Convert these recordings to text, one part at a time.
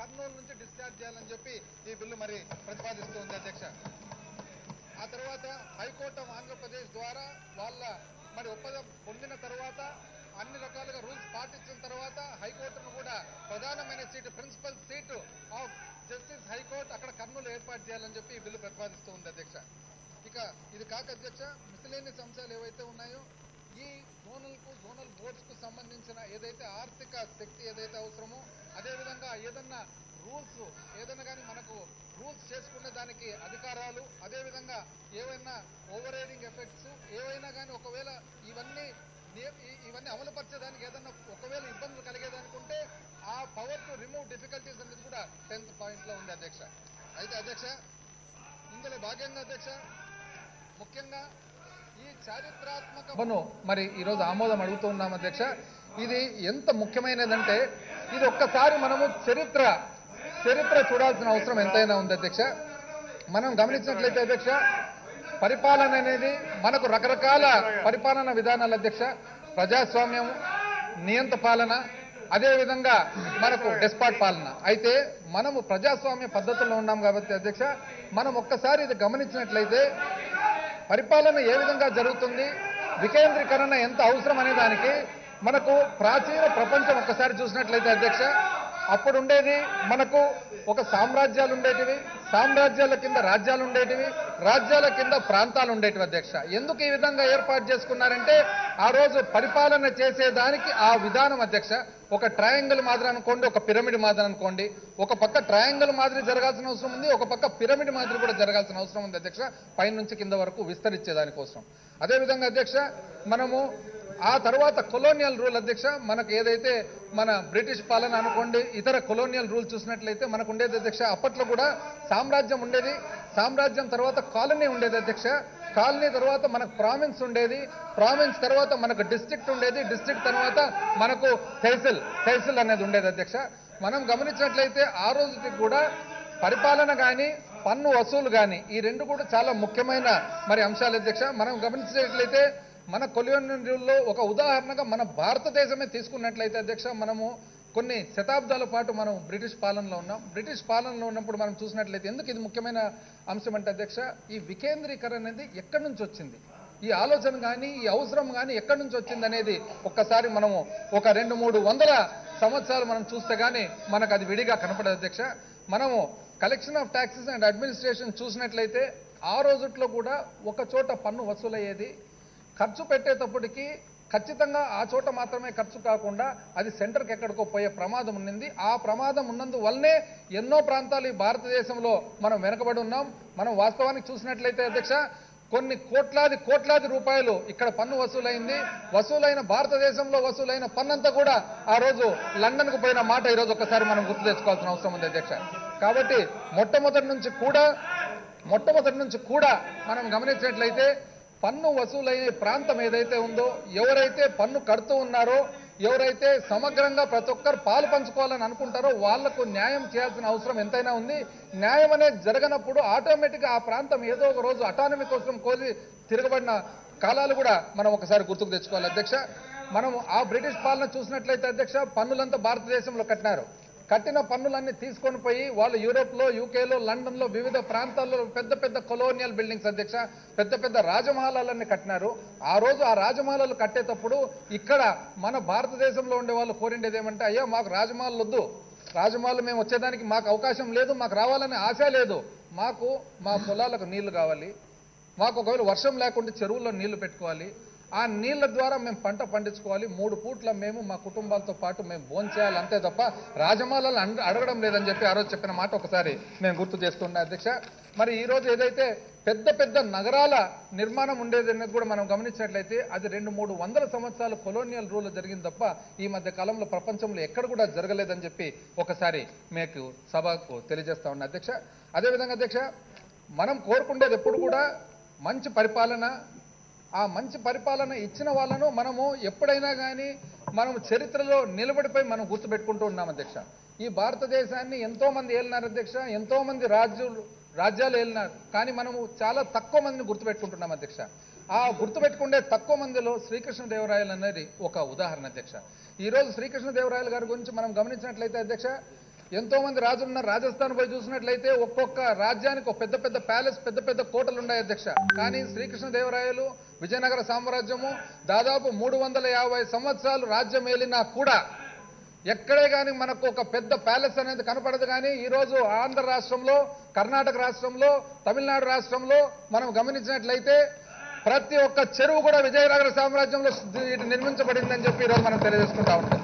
కర్నూలు నుంచి డిశ్చార్జ్ చేయాలని చెప్పి ఈ బిల్లు మరి ప్రతిపాదిస్తుంది అధ్యక్ష ఆ తర్వాత హైకోర్టు ఆఫ్ ఆంధ్రప్రదేశ్ ద్వారా వాళ్ళ మరి ఒప్పందం పొందిన తర్వాత అన్ని రకాలుగా రూల్స్ పాటించిన తర్వాత హైకోర్టును కూడా ప్రధానమైన seat principal seat of justice high court అక్కడ కర్నూలు ఏర్పాటు చేయాలని చెప్పి ఈ బిల్లు ప్రతిపాదిస్తూ ఉంది అధ్యక్ష ఇక ఇది కాక అధ్యక్ష మిసిలేనియస్ అంశాలు ఏవైతే ఉన్నాయో ఈ జోనల్ కు జోనల్ బోర్డ్స్ కు సంబంధించిన ఏదైతే ఆర్థిక శక్తి ఏదైతే అవసరమో అదేవిధంగా ఏదన్నా రూల్స్ ఏదైనా కానీ మనకు రూల్స్ చేసుకునే దానికి అధికారాలు అదేవిధంగా ఏవైనా ఓవర్ రైడింగ్ ఎఫెక్ట్స్ ఏవైనా కానీ ఒకవేళ ఇవన్నీ నే- ఈ- ఇవన్నీ అమలుపరిచేదానికి ఏదన్నా ఒకవేళ ఇబ్బందులు కలిగేదనుకుంటే ఆ పవర్ టు రిమూవ్ డిఫికల్టీస్ అనేది కూడా టెన్త్ పాయింట్ లో ఉంది అధ్యక్ష అయితే అధ్యక్ష ఇందులో భాగంగా అధ్యక్ష ముఖ్యంగా ఈ చారిత్రాత్మక సభను మరి ఈరోజు ఆమోదం అడుగుతూ ఉన్నాం అధ్యక్ష ఇది ఎంత ముఖ్యమైనదంటే ఇది ఒక్కసారి మనము చరిత్ర చరిత్ర చూడాల్సిన అవసరం ఎంతైనా ఉంది అధ్యక్ష మనం గమనించినట్లయితే అధ్యక్ష పరిపాలన అనేది మనకు రకరకాల పరిపాలన విధానాలు అధ్యక్ష ప్రజాస్వామ్యం నియంత పాలన అదేవిధంగా మనకు డెస్పాట్ పాలన అయితే మనము ప్రజాస్వామ్య పద్ధతుల్లో ఉన్నాం కాబట్టి అధ్యక్ష మనం ఒక్కసారి ఇది గమనించినట్లయితే పరిపాలన ఏ విధంగా జరుగుతుంది వికేంద్రీకరణ ఎంత అవసరం అనే దానికి మనకు ప్రాచీన ప్రపంచం ఒక్కసారి చూసినట్లయితే అధ్యక్ష అప్పుడు ఉండేది మనకు ఒక సామ్రాజ్యాలు ఉండేటివి సామ్రాజ్యాల కింద రాజ్యాలు ఉండేటివి రాజ్యాల కింద ప్రాంతాలు ఉండేటివి అధ్యక్ష ఎందుకు ఈ విధంగా ఏర్పాటు చేసుకున్నారంటే ఆ రోజు పరిపాలన చేసేదానికి ఆ విధానం అధ్యక్ష ఒక ట్రయాంగిల్ మాదిరి అనుకోండి ఒక పిరమిడ్ మాదిరి అనుకోండి ఒక పక్క ట్రయాంగిల్ మాదిరి జరగాల్సిన అవసరం ఉంది ఒక పక్క పిరమిడ్ మాదిరి కూడా జరగాల్సిన అవసరం ఉంది అధ్యక్ష పైనుంచి కింద వరకు విస్తరించే దానికోసం అదేవిధంగా అధ్యక్ష మనము ఆ తర్వాత కొలోనియల్ రూల్ అధ్యక్ష మనకు ఏదైతే మన బ్రిటిష్ పాలన అనుకోండి ఇతర కొలోనియల్ రూల్ చూసినట్లయితే మనకు ఉండేది అధ్యక్ష అప్పట్లో కూడా సామ్రాజ్యం ఉండేది సామ్రాజ్యం తర్వాత కాలనీ ఉండేది అధ్యక్ష కాలనీ తర్వాత మనకు ప్రావిన్స్ ఉండేది ప్రావిన్స్ తర్వాత మనకు డిస్ట్రిక్ట్ ఉండేది డిస్ట్రిక్ట్ తర్వాత మనకు తహసిల్ తహసిల్ అనేది ఉండేది అధ్యక్ష మనం గమనించినట్లయితే ఆ రోజుకి కూడా పరిపాలన కానీ పన్ను వసూలు కానీ ఈ రెండు కూడా చాలా ముఖ్యమైన మరి అంశాలు అధ్యక్ష మనం గమనించినట్లయితే మన కొలియోన్లో ఒక ఉదాహరణగా మన భారతదేశమే తీసుకున్నట్లయితే అధ్యక్ష మనము కొన్ని శతాబ్దాల పాటు మనం బ్రిటిష్ పాలనలో ఉన్నాం బ్రిటిష్ పాలనలో ఉన్నప్పుడు మనం చూసినట్లయితే ఎందుకు ఇది ముఖ్యమైన అంశం అంటే అధ్యక్ష ఈ వికేంద్రీకరణ అనేది ఎక్కడి నుంచి వచ్చింది ఈ ఆలోచన కానీ ఈ అవసరం కానీ ఎక్కడి నుంచి వచ్చింది అనేది ఒక్కసారి మనము ఒక రెండు మూడు వందల సంవత్సరాలు మనం చూస్తే గానీ మనకు అది విడిగా కనపడదు అధ్యక్ష మనము collection of taxes and administration చూసినట్లయితే ఆ రోజుట్లో కూడా ఒక చోట పన్ను వసూలయ్యేది ఖర్చు పెట్టేటప్పటికి ఖచ్చితంగా ఆ చోట మాత్రమే ఖర్చు కాకుండా అది సెంటర్కి ఎక్కడికో పోయే ప్రమాదం ఉన్నింది ఆ ప్రమాదం ఉన్నందువల్లనే ఎన్నో ప్రాంతాలు ఈ భారతదేశంలో మనం వెనకబడి ఉన్నాం మనం వాస్తవానికి చూసినట్లయితే అధ్యక్ష కొన్ని కోట్లాది కోట్లాది రూపాయలు ఇక్కడ పన్ను వసూలైంది వసూలైన భారతదేశంలో వసూలైన పన్నంతా కూడా ఆ రోజు లండన్ కు పోయిన మాట ఈ రోజు ఒకసారి మనం గుర్తు తెచ్చుకోవాల్సిన అవసరం ఉంది అధ్యక్ష కాబట్టి మొట్టమొదటి నుంచి కూడా మొట్టమొదటి నుంచి కూడా మనం గమనించినట్లయితే పన్ను వసూలయ్యే ప్రాంతం ఏదైతే ఉందో ఎవరైతే పన్ను కడుతూ ఉన్నారో ఎవరైతే సమగ్రంగా ప్రతి ఒక్కరు పాలు పంచుకోవాలని అనుకుంటారో వాళ్లకు న్యాయం చేయాల్సిన అవసరం ఎంతైనా ఉంది న్యాయం అనేది జరగనప్పుడు ఆటోమేటిక్గా ఆ ప్రాంతం ఏదో ఒక రోజు అటానమీ కోసం కోరి తిరగబడిన కాలాలు కూడా మనం ఒకసారి గుర్తుకు తెచ్చుకోవాలి అధ్యక్ష మనం ఆ బ్రిటిష్ పాలన చూసినట్లయితే అధ్యక్ష పన్నులంతా భారతదేశంలో కట్టినారు కట్టిన పన్నులన్నీ తీసుకొని పోయి వాళ్ళు యూరోప్ లో యూకేలో లండన్ లో వివిధ ప్రాంతాల్లో పెద్ద పెద్ద కొలోనియల్ బిల్డింగ్స్ అధ్యక్ష పెద్ద పెద్ద రాజమహలాలన్నీ కట్టినారు ఆ రోజు ఆ రాజమహలాలు కట్టేటప్పుడు ఇక్కడ మన భారతదేశంలో ఉండే వాళ్ళు కోరిండేది ఏమంటే అయ్యా మాకు రాజమహల్ వద్దు రాజమహల్ మేము వచ్చేదానికి మాకు అవకాశం లేదు మాకు రావాలనే ఆశ లేదు మాకు మా పొలాలకు నీళ్లు కావాలి మాకు ఒకవేళ వర్షం లేకుండా చెరువుల్లో నీళ్లు పెట్టుకోవాలి ఆ నీళ్ల ద్వారా మేము పంట పండించుకోవాలి మూడు పూట్ల మేము మా కుటుంబాలతో పాటు మేము భోంచేయాలి అంతే తప్ప రాజమాలను అండ- అడగడం లేదని చెప్పి ఆ రోజు చెప్పిన మాట ఒకసారి నేను గుర్తు చేస్తున్నా అధ్యక్ష మరి ఈ రోజు ఏదైతే పెద్ద పెద్ద నగరాల నిర్మాణం ఉండేది అనేది కూడా మనం గమనించినట్లయితే అది రెండు మూడు వందల సంవత్సరాలు కొలోనియల్ రూల్ జరిగింది తప్ప ఈ మధ్య కాలంలో ప్రపంచంలో ఎక్కడ కూడా జరగలేదని చెప్పి ఒకసారి మీకు సభకు తెలియజేస్తా ఉన్నా అధ్యక్ష అదేవిధంగా అధ్యక్ష మనం కోరుకుండేది ఎప్పుడు కూడా మంచి పరిపాలన ఆ మంచి పరిపాలన ఇచ్చిన వాళ్ళను మనము ఎప్పుడైనా కానీ మనం చరిత్రలో నిలబడిపోయి మనం గుర్తుపెట్టుకుంటూ ఉన్నాం అధ్యక్ష ఈ భారతదేశాన్ని ఎంతో మంది ఏలినారు అధ్యక్ష ఎంతో మంది రాజ్యాలు రాజ్యాలు ఏలినారు కానీ మనము చాలా తక్కువ మందిని గుర్తుపెట్టుకుంటున్నాం అధ్యక్ష ఆ గుర్తుపెట్టుకుండే తక్కువ మందిలో శ్రీకృష్ణదేవరాయలు అనేది ఒక ఉదాహరణ అధ్యక్ష ఈ రోజు శ్రీకృష్ణదేవరాయలు గారి గురించి మనం గమనించినట్లయితే అధ్యక్ష ఎంతో మంది రాజులు ఉన్నారు రాజస్థాన్ పోయి చూసినట్లయితే ఒక్కొక్క రాజ్యానికి ఒక పెద్ద పెద్ద ప్యాలెస్ పెద్ద పెద్ద కోటలు ఉన్నాయి అధ్యక్ష కానీ శ్రీకృష్ణదేవరాయలు విజయనగర సామ్రాజ్యము దాదాపు మూడు వందల యాభై సంవత్సరాలు రాజ్యం ఏలినా కూడా ఎక్కడే కానీ మనకు ఒక పెద్ద ప్యాలెస్ అనేది కనపడదు కానీ ఈ రోజు ఆంధ్ర రాష్ట్రంలో కర్ణాటక రాష్ట్రంలో తమిళనాడు రాష్ట్రంలో మనం గమనించినట్లయితే ప్రతి ఒక్క చెరువు కూడా విజయనగర సామ్రాజ్యంలో ఇది నిర్మించబడిందని చెప్పి ఈరోజు మనం తెలియజేసుకుంటా ఉంటాం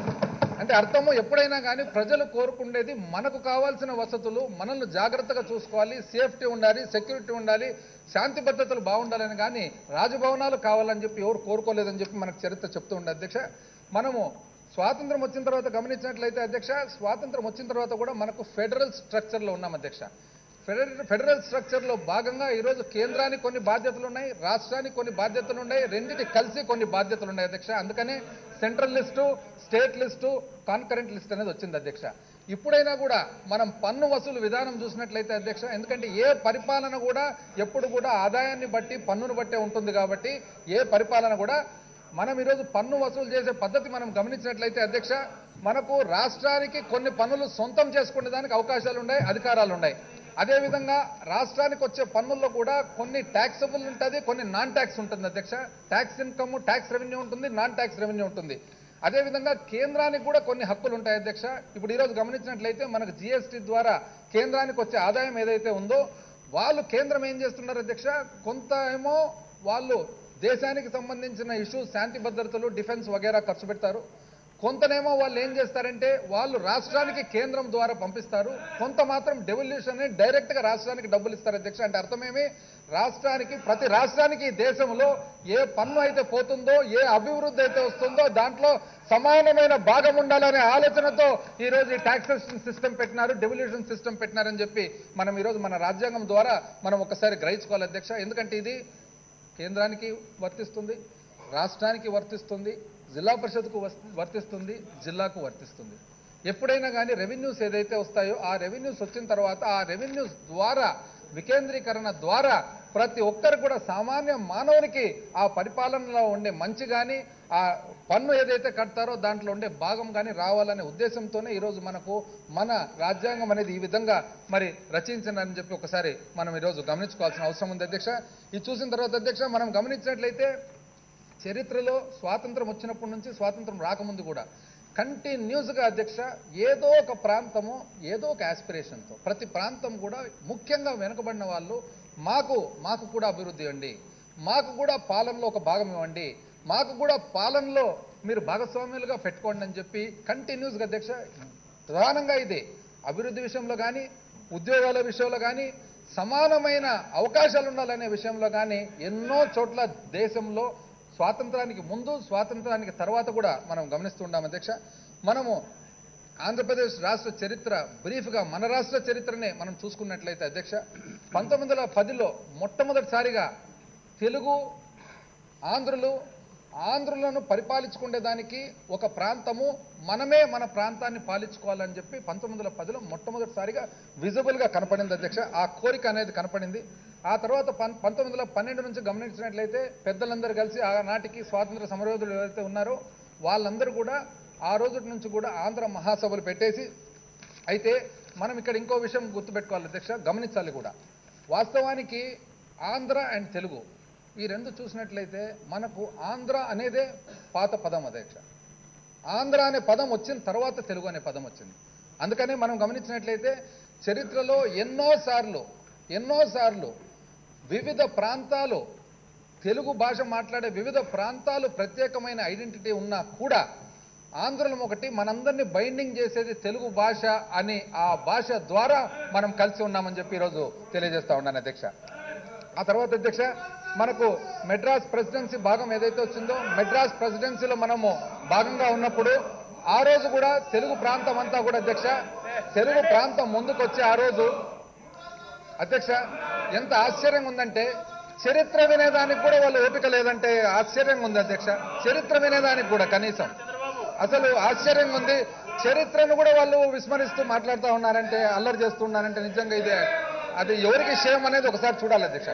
అంటే అర్థము ఎప్పుడైనా కానీ ప్రజలు కోరుకుండేది మనకు కావాల్సిన వసతులు మనల్ని జాగ్రత్తగా చూసుకోవాలి సేఫ్టీ ఉండాలి సెక్యూరిటీ ఉండాలి శాంతి భద్రతలు బాగుండాలని కానీ రాజభవనాలు కావాలని చెప్పి ఎవరు కోరుకోలేదని చెప్పి మనకు చరిత్ర చెప్తూ ఉండే అధ్యక్ష మనము స్వాతంత్రం వచ్చిన తర్వాత గమనించినట్లయితే అధ్యక్ష స్వాతంత్రం వచ్చిన తర్వాత కూడా మనకు ఫెడరల్ స్ట్రక్చర్లో ఉన్నాం అధ్యక్ష ఫెడరల్ ఫెడరల్ స్ట్రక్చర్లో భాగంగా ఈరోజు కేంద్రానికి కొన్ని బాధ్యతలు ఉన్నాయి రాష్ట్రానికి కొన్ని బాధ్యతలు ఉన్నాయి రెండింటి కలిసి కొన్ని బాధ్యతలు ఉన్నాయి అధ్యక్ష అందుకనే central list state list concurrent list అనేది వచ్చింది అధ్యక్ష ఇప్పుడైనా కూడా మనం పన్ను వసూలు విధానం చూసినట్లయితే అధ్యక్ష ఎందుకంటే ఏ పరిపాలన కూడా ఎప్పుడు కూడా ఆదాయాన్ని బట్టి పన్నును బట్టే ఉంటుంది కాబట్టి ఏ పరిపాలన కూడా మనం ఈరోజు పన్ను వసూలు చేసే పద్ధతి మనం గమనించినట్లయితే అధ్యక్ష మనకు రాష్ట్రానికి కొన్ని పన్నులు సొంతం చేసుకునే దానికి అవకాశాలు ఉన్నాయి అధికారాలు ఉన్నాయి అదేవిధంగా రాష్ట్రానికి వచ్చే పన్నుల్లో కూడా కొన్ని ట్యాక్సబుల్ ఉంటుంది కొన్ని నాన్ ట్యాక్స్ ఉంటుంది అధ్యక్ష ట్యాక్స్ ఇన్కమ్ ట్యాక్స్ రెవెన్యూ ఉంటుంది నాన్ ట్యాక్స్ రెవెన్యూ ఉంటుంది అదేవిధంగా కేంద్రానికి కూడా కొన్ని హక్కులు ఉంటాయి అధ్యక్ష ఇప్పుడు ఈరోజు గమనించినట్లయితే మనకు జిఎస్టీ ద్వారా కేంద్రానికి వచ్చే ఆదాయం ఏదైతే ఉందో వాళ్ళు కేంద్రం ఏం చేస్తున్నారు అధ్యక్ష కొంత ఏమో వాళ్ళు దేశానికి సంబంధించిన ఇష్యూస్ శాంతి భద్రతలు డిఫెన్స్ వగేరా ఖర్చు పెడతారు కొంతనేమో వాళ్ళు ఏం చేస్తారంటే వాళ్ళు రాష్ట్రానికి కేంద్రం ద్వారా పంపిస్తారు కొంత మాత్రం డెవల్యూషన్ డైరెక్ట్ గా రాష్ట్రానికి డబ్బులు ఇస్తారు అధ్యక్ష అంటే అర్థమేమి రాష్ట్రానికి ప్రతి రాష్ట్రానికి ఈ దేశంలో ఏ పన్ను అయితే పోతుందో ఏ అభివృద్ధి అయితే వస్తుందో దాంట్లో సమానమైన భాగం ఉండాలనే ఆలోచనతో ఈ రోజు ఈ టాక్సేషన్ సిస్టమ్ పెట్టినారు డెవల్యూషన్ సిస్టమ్ పెట్టినారని చెప్పి మనం ఈ రోజు మన రాజ్యాంగం ద్వారా మనం ఒకసారి గ్రహించుకోవాలి అధ్యక్ష ఎందుకంటే ఇది కేంద్రానికి వర్తిస్తుంది రాష్ట్రానికి వర్తిస్తుంది జిల్లా పరిషత్కు వస్- వర్తిస్తుంది జిల్లాకు వర్తిస్తుంది ఎప్పుడైనా కానీ రెవెన్యూస్ ఏదైతే వస్తాయో ఆ రెవెన్యూస్ వచ్చిన తర్వాత ఆ రెవెన్యూస్ ద్వారా వికేంద్రీకరణ ద్వారా ప్రతి ఒక్కరు కూడా సామాన్య మానవునికి ఆ పరిపాలనలో ఉండే మంచి కానీ ఆ పన్ను ఏదైతే కడతారో దాంట్లో ఉండే భాగం కానీ రావాలనే ఉద్దేశంతోనే ఈరోజు మనకు మన రాజ్యాంగం అనేది ఈ విధంగా మరి రచించిందని చెప్పి ఒకసారి మనం ఈరోజు గమనించుకోవాల్సిన అవసరం ఉంది అధ్యక్ష ఇది చూసిన తర్వాత అధ్యక్ష మనం గమనించినట్లయితే చరిత్రలో స్వాతంత్రం వచ్చినప్పటి నుంచి స్వాతంత్రం రాకముందు కూడా కంటిన్యూస్గా అధ్యక్ష ఏదో ఒక ప్రాంతము ఏదో ఒక ఆస్పిరేషన్తో ప్రతి ప్రాంతం కూడా ముఖ్యంగా వెనుకబడిన వాళ్ళు మాకు మాకు కూడా అభివృద్ధి ఇవ్వండి మాకు కూడా పాలనలో ఒక భాగం ఇవ్వండి మాకు కూడా పాలనలో మీరు భాగస్వామ్యులుగా పెట్టుకోండి అని చెప్పి కంటిన్యూస్గా అధ్యక్ష ప్రధానంగా ఇదే అభివృద్ధి విషయంలో కానీ ఉద్యోగాల విషయంలో కానీ సమానమైన అవకాశాలు ఉండాలనే విషయంలో కానీ ఎన్నో చోట్ల దేశంలో స్వాతంత్రానికి ముందు స్వాతంత్రానికి తర్వాత కూడా మనం గమనిస్తుంటాం అధ్యక్ష మనము ఆంధ్రప్రదేశ్ రాష్ట్ర చరిత్ర బ్రీఫ్గా మన రాష్ట్ర చరిత్రనే మనం చూసుకున్నట్లయితే అధ్యక్ష పంతొమ్మిది వందల పదిలో మొట్టమొదటిసారిగా తెలుగు ఆంధ్రులు ఆంధ్రులను పరిపాలించుకునే దానికి ఒక ప్రాంతము మనమే మన ప్రాంతాన్ని పాలించుకోవాలని చెప్పి పంతొమ్మిది వందల పదిలో మొట్టమొదటిసారిగా విజిబుల్గా కనపడింది అధ్యక్ష ఆ కోరిక అనేది కనపడింది ఆ తర్వాత పం పంతొమ్మిది వందల పన్నెండు నుంచి గమనించినట్లయితే పెద్దలందరూ కలిసి ఆనాటికి స్వాతంత్ర సమరయోధులు ఎవరైతే ఉన్నారో వాళ్ళందరూ కూడా ఆ రోజు నుంచి కూడా ఆంధ్ర మహాసభలు పెట్టేసి అయితే మనం ఇక్కడ ఇంకో విషయం గుర్తుపెట్టుకోవాలి అధ్యక్ష గమనించాలి కూడా వాస్తవానికి ఆంధ్ర అండ్ తెలుగు ఈ రెండు చూసినట్లయితే మనకు ఆంధ్ర అనేదే పాత పదం అధ్యక్ష ఆంధ్ర అనే పదం వచ్చిన తర్వాత తెలుగు అనే పదం వచ్చింది అందుకనే మనం గమనించినట్లయితే చరిత్రలో ఎన్నోసార్లు ఎన్నోసార్లు వివిధ ప్రాంతాలు తెలుగు భాష మాట్లాడే వివిధ ప్రాంతాలు ప్రత్యేకమైన ఐడెంటిటీ ఉన్నా కూడా ఆంధ్రులం ఒకటి మనందరినీ బైండింగ్ చేసేది తెలుగు భాష అని ఆ భాష ద్వారా మనం కలిసి ఉన్నామని చెప్పి ఈరోజు తెలియజేస్తా ఉన్నాను అధ్యక్ష ఆ తర్వాత అధ్యక్ష మనకు మెడ్రాస్ ప్రెసిడెన్సీ భాగం ఏదైతే వచ్చిందో మెడ్రాస్ ప్రెసిడెన్సీలో మనము భాగంగా ఉన్నప్పుడు ఆ రోజు కూడా తెలుగు ప్రాంతం అంతా కూడా అధ్యక్ష తెలుగు ప్రాంతం ముందుకు వచ్చి ఆ రోజు అధ్యక్ష ఎంత ఆశ్చర్యంగా ఉందంటే చరిత్ర వినేదానికి కూడా వాళ్ళు ఓపిక లేదంటే ఆశ్చర్యంగా ఉంది అధ్యక్ష చరిత్ర వినేదానికి కూడా కనీసం అసలు ఆశ్చర్యంగా ఉంది చరిత్రను కూడా వాళ్ళు విస్మరిస్తూ మాట్లాడుతూ ఉన్నారంటే అల్లరి చేస్తూ ఉన్నారంటే నిజంగా ఇది అది ఎవరికి విషయం అనేది ఒకసారి చూడాలి అధ్యక్ష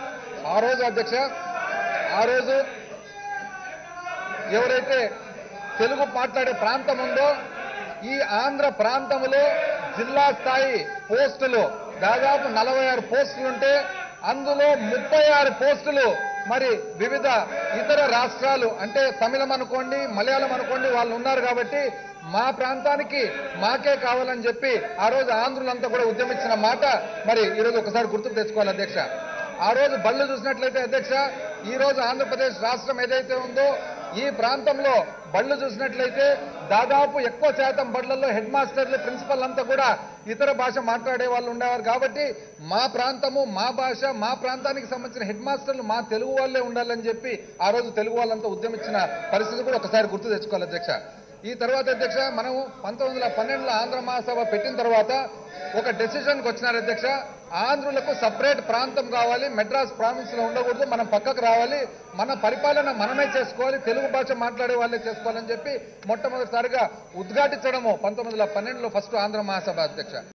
ఆ రోజు అధ్యక్ష ఆ రోజు ఎవరైతే తెలుగు మాట్లాడే ప్రాంతం ఉందో ఈ ఆంధ్ర ప్రాంతంలో జిల్లా స్థాయి పోస్టులు దాదాపు నలభై ఆరు పోస్టులుంటే అందులో ముప్పై ఆరు పోస్టులు మరి వివిధ ఇతర రాష్ట్రాలు అంటే తమిళం అనుకోండి మలయాళం అనుకోండి వాళ్ళు ఉన్నారు కాబట్టి మా ప్రాంతానికి మాకే కావాలని చెప్పి ఆ రోజు ఆంధ్రులంతా కూడా ఉద్యమించిన మాట మరి ఈరోజు ఒకసారి గుర్తుకు తెచ్చుకోవాలి అధ్యక్ష ఆ రోజు బళ్ళు చూసినట్లయితే అధ్యక్ష ఈ రోజు ఆంధ్రప్రదేశ్ రాష్ట్రం ఏదైతే ఉందో ఈ ప్రాంతంలో బళ్ళు చూసినట్లయితే దాదాపు ఎక్కువ శాతం బళ్ళల్లో హెడ్ మాస్టర్లు ప్రిన్సిపల్ అంతా కూడా ఇతర భాష మాట్లాడే వాళ్ళు ఉండేవారు కాబట్టి మా ప్రాంతము మా భాష మా ప్రాంతానికి సంబంధించిన హెడ్ మాస్టర్లు మా తెలుగు వాళ్ళే ఉండాలని చెప్పి ఆ రోజు తెలుగు వాళ్ళంతా ఉద్యమించిన పరిస్థితి కూడా ఒకసారి గుర్తు తెచ్చుకోవాలి అధ్యక్ష ఈ తర్వాత అధ్యక్ష మనము పంతొమ్మిది వందల పన్నెండులో ఆంధ్ర మహాసభ పెట్టిన తర్వాత ఒక డెసిషన్కి వచ్చినారు అధ్యక్ష ఆంధ్రులకు సపరేట్ ప్రాంతం కావాలి మెడ్రాస్ ప్రావిన్స్ లో ఉండకూడదు మనం పక్కకు రావాలి మన పరిపాలన మనమే చేసుకోవాలి తెలుగు భాష మాట్లాడే వాళ్ళే చేసుకోవాలని చెప్పి మొట్టమొదటిసారిగా ఉద్ఘాటించడము పంతొమ్మిది వందల పన్నెండులో ఫస్ట్ ఆంధ్ర మహాసభ అధ్యక్ష